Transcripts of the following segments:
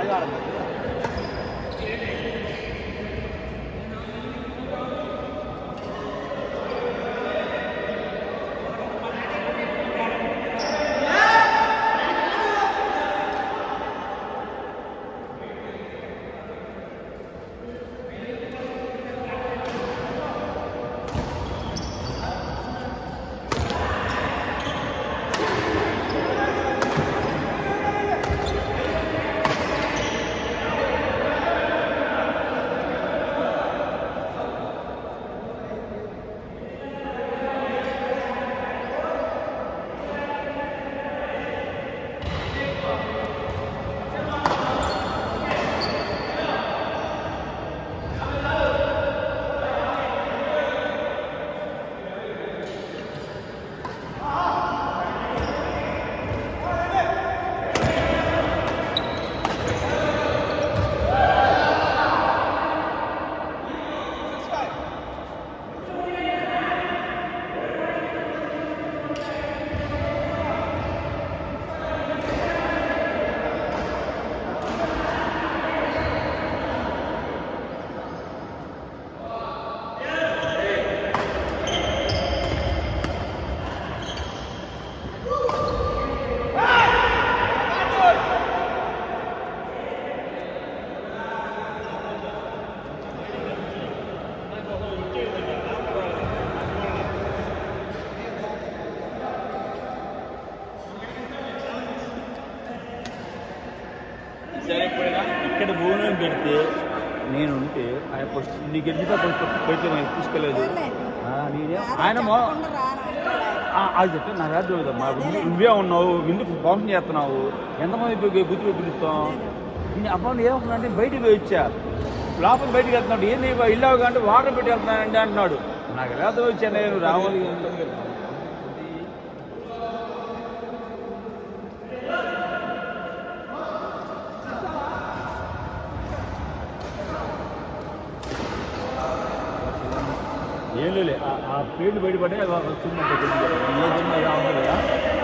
ఆదివారం సరే ఎప్పుడైనా ఇక్కడ భూమి పెడితే నేను ఉంటే ఆయన ఫస్ట్ నీకు ఎందుకు పెడితే నేను తీసుకెళ్ళలేదు ఆ, నేనే ఆయన మొ- ఆ, అది చెప్తే నాకు రాదు కదమ్మా నువ్వు- నువ్వే ఉన్నావు ఎందుకు ఫంక్షన్ చేస్తున్నావు ఎంతమంది పోయి గుర్తు పిలుస్తాం అప్పుడు ఏమవుతున్నా అంటే బయటికి పోయి వచ్చా లోపల బయటికి వెళ్తున్నాడు ఏంది ఇల్లు అంటే వాటర్ పెట్టి వెళ్తున్నానండి అంటున్నాడు నాకు ఎలా వచ్చాను నేను రావాలి ఏం లేదు ఆ పేర్లు బయటపడే వస్తుందంటే ఏదైనా రావాలి కదా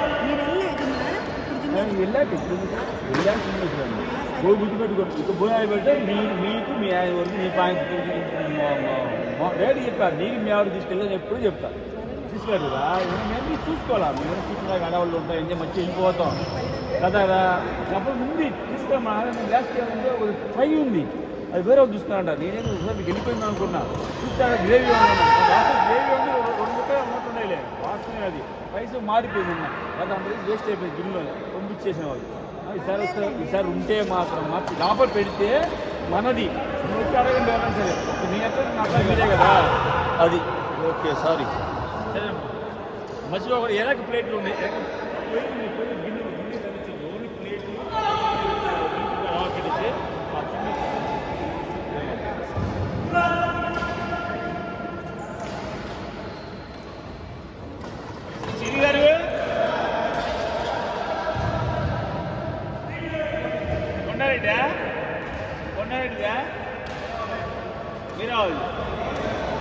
నేను వెళ్ళాక ఇప్పుడు వెళ్ళాక చూడండి బో గుర్తుపెట్టుకోండి ఇక బోయాలు పెడితే మీ మీకు మీ ఆయన వరకు మీ పాయింట్ రేటు చెప్పారు నీకు మీ ఆవిడ తీసుకెళ్ళి ఎప్పుడు చెప్తా తీసుకెళ్ళారు కదా మేము మీరు చూసుకోవాలా మేము చూసుకున్నాక అడవాళ్ళు ఉంటాయి అన్నీ మంచిగా వెళ్ళిపోతాం కదా కదా అప్పుడు ఉంది తీసుకురా మా గ్లాస్ ఉంది ఒక ఫ్రై ఉంది అది వేరే వాళ్ళు చూసుకున్నారంట నేనేదో ఒకసారి మీకు వెళ్ళిపోయింది అనుకున్నా చూస్తారా గ్రేవీ గ్రేవీ ఉంది రెండు ముక్కలు ఉన్నట్టున్నాయిలే వాసన అది రైస్ మారిపోయింది అన్న అది అందరూ వేస్ట్ అయిపోయింది గిన్నెలో పంపించేసిన వాళ్ళు ఆ, ఈసారి వస్తే ఈసారి ఉంటే మాత్రం మార్చి లోపల పెడితే మనది నువ్వు వచ్చి అడగండి ఎవరైనా సరే నీ ఎక్కడ నాకు మీరే కదా అది ఓకే సారీ సరే మర్చిపోకూడదు ఎలాగ ప్లేట్లు ఉన్నాయి ఎలాగ ప్లేట్లు ఉన్నాయి, ప్లేట్లు గిన్నె గిన్నె కనిపించదు ఓన్లీ ప్లేట్లు అలా పెడితే ఆ చిన్న సిరి గారు కొండారెడ్డా కొండారెడ్డిదా మీరు రావాలి